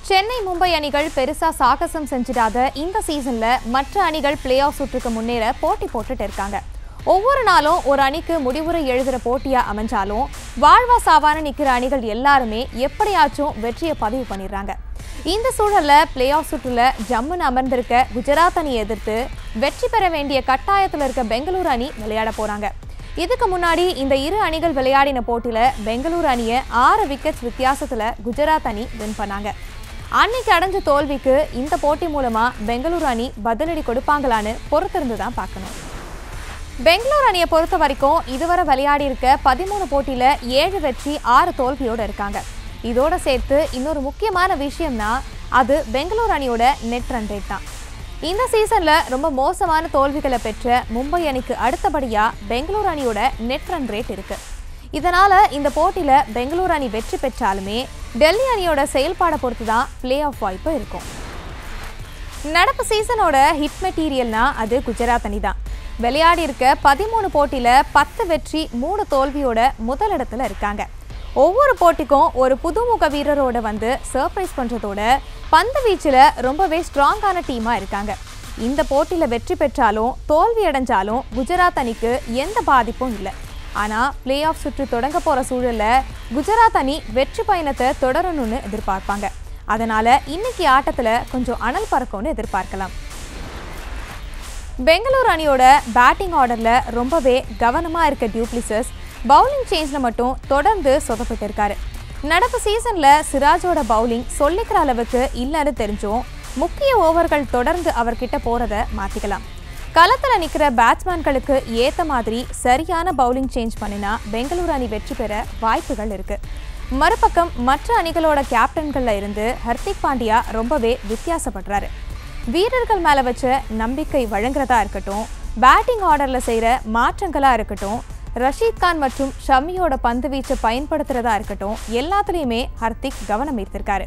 சென்னை மும்பை அணிகள் பெருசா சாகசம் செஞ்சிடாத இந்த சீசன்ல மற்ற அணிகள் பிளே ஆஃப் சுற்றுக்கு முன்னேற போட்டி போட்டுட்டு இருக்காங்க ஒவ்வொரு நாளும் ஒரு அணிக்கு முடிவுரை எழுதுற போட்டியா அமைஞ்சாலும் வாழ்வா சாவான நிக்கிற அணிகள் எல்லாருமே எப்படியாச்சும் வெற்றியை பதிவு பண்ணிடுறாங்க இந்த சூழல்ல பிளே ஆஃப் சுற்றுல ஜம்முன்னு அமர்ந்திருக்க குஜராத் அணியை எதிர்த்து வெற்றி பெற வேண்டிய கட்டாயத்துல இருக்க பெங்களூரு அணி விளையாட போறாங்க இதுக்கு முன்னாடி இந்த இரு அணிகள் விளையாடின போட்டியில பெங்களூரு அணியை ஆறு விக்கெட்ஸ் வித்தியாசத்துல குஜராத் அணி வின் பண்ணாங்க அன்னைக்கு அடைஞ்ச தோல்விக்கு இந்த போட்டி மூலமா பெங்களூரு அணி பதிலடி கொடுப்பாங்களான்னு பொறுத்திருந்து தான் பார்க்கணும் பெங்களூரு அணியை பொறுத்த வரைக்கும் இதுவரை விளையாடி இருக்க பதிமூணு போட்டியில ஏழு வெற்றி ஆறு தோல்வியோட இருக்காங்க இதோட சேர்த்து இன்னொரு முக்கியமான விஷயம்னா அது பெங்களூரு அணியோட நெட் ரன் ரேட் தான் இந்த சீசன்ல ரொம்ப மோசமான தோல்விகளை பெற்ற மும்பை அணிக்கு அடுத்தபடியா பெங்களூரு அணியோட நெட் ரன் ரேட் இருக்கு இதனால இந்த போட்டியில பெங்களூரு அணி வெற்றி பெற்றாலுமே டெல்லி அணியோட செயல்பாடை பொறுத்து தான் பிளே ஆஃப் வாய்ப்பு இருக்கும் நடப்பு சீசனோட ஹிட் மெட்டீரியல்னா அது குஜராத் அணி தான் விளையாடி இருக்க பதிமூணு போட்டியில பத்து வெற்றி மூணு தோல்வியோட முதலிடத்துல இருக்காங்க ஒவ்வொரு போட்டிக்கும் ஒரு புதுமுக வீரரோட வந்து சர்ப்ரைஸ் பண்றதோட பந்து வீச்சுல ரொம்பவே ஸ்ட்ராங்கான டீமா இருக்காங்க இந்த போட்டியில வெற்றி பெற்றாலும் தோல்வி அடைஞ்சாலும் குஜராத் அணிக்கு எந்த பாதிப்பும் இல்லை ஆனா பிளே ஆஃப் சுற்று தொடங்க போற சூழல்ல குஜராத் அணி வெற்றி பயணத்தை தொடரணும்னு எதிர்பார்ப்பாங்க அதனால இன்னைக்கு ஆட்டத்துல கொஞ்சம் அனல் பறக்கும்னு எதிர்பார்க்கலாம் பெங்களூரு அணியோட பேட்டிங் ஆர்டர்ல ரொம்பவே கவனமா இருக்க டியூப்ளிசஸ் பவுலிங் சேஞ்ச்ல மட்டும் தொடர்ந்து சொதப்பிட்டு இருக்காரு நடப்பு சீசன்ல சிராஜோட பவுலிங் சொல்லிக்கிற அளவுக்கு இல்லைன்னு தெரிஞ்சும் முக்கிய ஓவர்கள் தொடர்ந்து அவர்கிட்ட போறத மாத்திக்கலாம் களத்துல நிக்கிற பேட்ஸ்மேன்களுக்கு ஏத்த மாதிரி சரியான பவுலிங் சேஞ்ச் பண்ணினா பெங்களூரு அணி வெற்றி பெற வாய்ப்புகள் இருக்கு மறுபக்கம் மற்ற அணிகளோட கேப்டன்கள்ல இருந்து ஹர்திக் பாண்டியா ரொம்பவே வித்தியாசப்படுறாரு வீரர்கள் மேல வச்ச நம்பிக்கை வழங்குறதா இருக்கட்டும் பேட்டிங் ஆர்டர்ல செய்யற மாற்றங்களா இருக்கட்டும் ரஷீத் கான் மற்றும் ஷமியோட பந்து வீச்சை பயன்படுத்துறதா இருக்கட்டும் எல்லாத்துலேயுமே ஹர்திக் கவனம் ஈர்த்திருக்காரு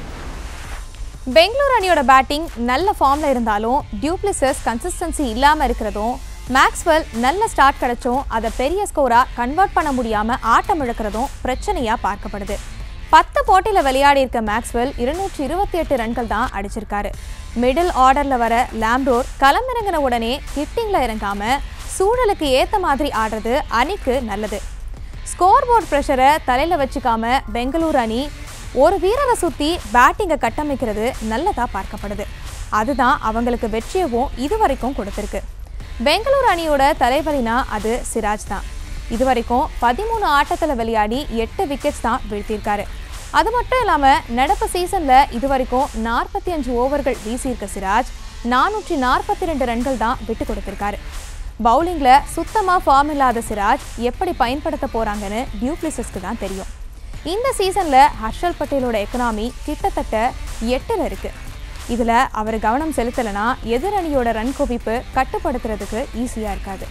பெங்களூரு அணியோட பேட்டிங் நல்ல ஃபார்ம்ல இருந்தாலும் டியூப்ளிசஸ் கன்சிஸ்டன்சி இல்லாம இருக்கிறதும் மேக்ஸ்வெல் நல்ல ஸ்டார்ட் கிடைச்சும் அதை பெரிய ஸ்கோரா கன்வெர்ட் பண்ண முடியாம ஆட்டம் இழக்கிறதும் பிரச்சனையா பார்க்கப்படுது பத்து போட்டியில விளையாடி இருக்க மேக்ஸ்வெல் இருநூற்றி இருபத்தி எட்டு ரன்கள் தான் அடிச்சிருக்காரு மிடில் ஆர்டர்ல வர லாம்ரோர் களமிறங்கின உடனே ஹிட்டிங்ல இறங்காம சூழலுக்கு ஏத்த மாதிரி ஆடுறது அணிக்கு நல்லது ஸ்கோர் போர்ட் ப்ரெஷரை தலையில் வச்சுக்காம பெங்களூரு அணி ஒரு வீரரை சுற்றி பேட்டிங்கை கட்டமைக்கிறது நல்லதா பார்க்கப்படுது அதுதான் அவங்களுக்கு வெற்றியவும் இதுவரைக்கும் கொடுத்துருக்கு பெங்களூரு அணியோட தலைவலினா அது சிராஜ் தான் இதுவரைக்கும் பதிமூணு ஆட்டத்தில் விளையாடி எட்டு விக்கெட்ஸ் தான் வீழ்த்தியிருக்காரு அது மட்டும் இல்லாமல் நடப்பு சீசனில் இதுவரைக்கும் நாற்பத்தி அஞ்சு ஓவர்கள் வீசியிருக்க சிராஜ் நானூற்றி நாற்பத்தி ரெண்டு ரன்கள் தான் விட்டு கொடுத்திருக்காரு பவுலிங்கில் சுத்தமாக ஃபார்ம் இல்லாத சிராஜ் எப்படி பயன்படுத்த போகிறாங்கன்னு டியூப்ளிசஸ்க்கு தான் தெரியும் இந்த சீசனில் ஹர்ஷல் பட்டேலோட எக்கனாமி கிட்டத்தட்ட எட்டில் இருக்குது இதில் அவர் கவனம் செலுத்தலைன்னா எதிர் அணியோட ரன் குவிப்பு கட்டுப்படுத்துறதுக்கு ஈஸியாக இருக்காது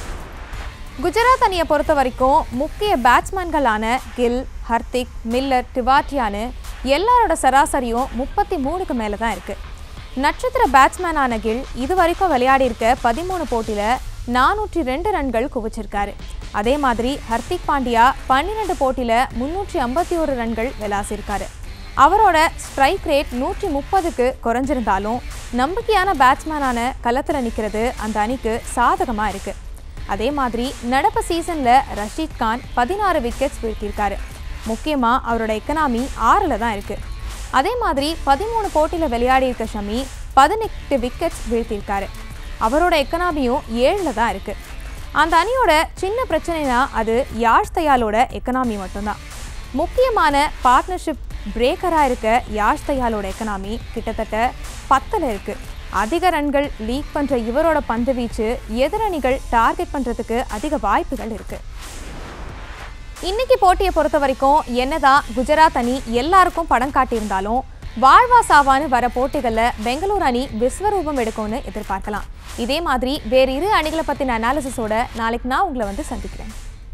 குஜராத் அணியை பொறுத்த வரைக்கும் முக்கிய பேட்ஸ்மேன்களான கில் ஹர்திக் மில்லர் டிவாட்டியானு எல்லாரோட சராசரியும் முப்பத்தி மூணுக்கு மேலே தான் இருக்குது நட்சத்திர பேட்ஸ்மேனான கில் இது வரைக்கும் விளையாடி இருக்க பதிமூணு போட்டியில் நானூற்றி ரெண்டு ரன்கள் குவிச்சிருக்காரு அதே மாதிரி ஹர்திக் பாண்டியா பன்னிரெண்டு போட்டியில் முந்நூற்றி ஐம்பத்தி ஒரு ரன்கள் விளாசிருக்காரு அவரோட ஸ்ட்ரைக் ரேட் நூற்றி முப்பதுக்கு குறைஞ்சிருந்தாலும் நம்பிக்கையான பேட்ஸ்மேனான களத்தில் நிற்கிறது அந்த அணிக்கு சாதகமாக இருக்குது அதே மாதிரி நடப்பு சீசனில் ரஷீத் கான் பதினாறு விக்கெட்ஸ் வீழ்த்தியிருக்காரு முக்கியமாக அவரோட எக்கனாமி ஆறில் தான் இருக்குது அதே மாதிரி பதிமூணு போட்டியில் விளையாடி இருக்க ஷமி பதினெட்டு விக்கெட்ஸ் வீழ்த்தியிருக்காரு அவரோட எக்கனாமியும் ஏழில் தான் இருக்குது அந்த அணியோட சின்ன பிரச்சனைனா அது யாஷ் தயாலோட எக்கனாமி மட்டும்தான் முக்கியமான பார்ட்னர்ஷிப் பிரேக்கராக இருக்க யாஷ் தயாலோட எக்கனாமி கிட்டத்தட்ட பத்தில் இருக்குது அதிக ரன்கள் லீக் பண்ணுற இவரோட பந்து வீச்சு எதிரணிகள் டார்கெட் பண்ணுறதுக்கு அதிக வாய்ப்புகள் இருக்குது இன்னைக்கு போட்டியை பொறுத்த வரைக்கும் என்னதான் குஜராத் அணி எல்லாருக்கும் படம் காட்டியிருந்தாலும் வாழ்வா சாவான்னு வர போட்டிகளில் பெங்களூரு அணி விஸ்வரூபம் எடுக்கும்னு எதிர்பார்க்கலாம் இதே மாதிரி வேறு இரு அணிகளை பற்றின அனாலிசிஸோட நாளைக்கு நான் உங்களை வந்து சந்திக்கிறேன்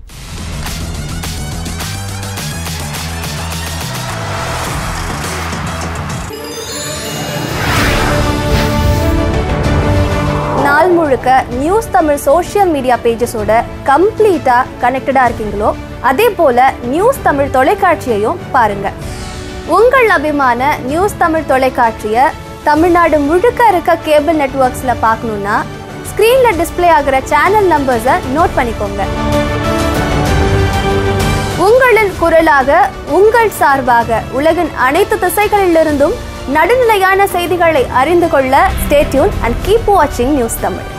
நாள் முழுக்க நியூஸ் தமிழ் சோஷியல் மீடியா பேஜஸோட கம்ப்ளீட்டாக கனெக்டடாக இருக்கீங்களோ அதே போல் நியூஸ் தமிழ் தொலைக்காட்சியையும் பாருங்கள் உங்கள் அபிமான நியூஸ் தமிழ் தொலைக்காட்சியை தமிழ்நாடு முழுக்க இருக்க கேபிள் நெட்வொர்க்ஸில் பார்க்கணுன்னா ஸ்க்ரீனில் டிஸ்ப்ளே ஆகிற சேனல் நம்பர்ஸை நோட் பண்ணிக்கோங்க உங்களின் குரலாக உங்கள் சார்பாக உலகின் அனைத்து திசைகளிலிருந்தும் நடுநிலையான செய்திகளை அறிந்து கொள்ள ஸ்டேட்யூன் அண்ட் கீப் வாட்சிங் நியூஸ் தமிழ்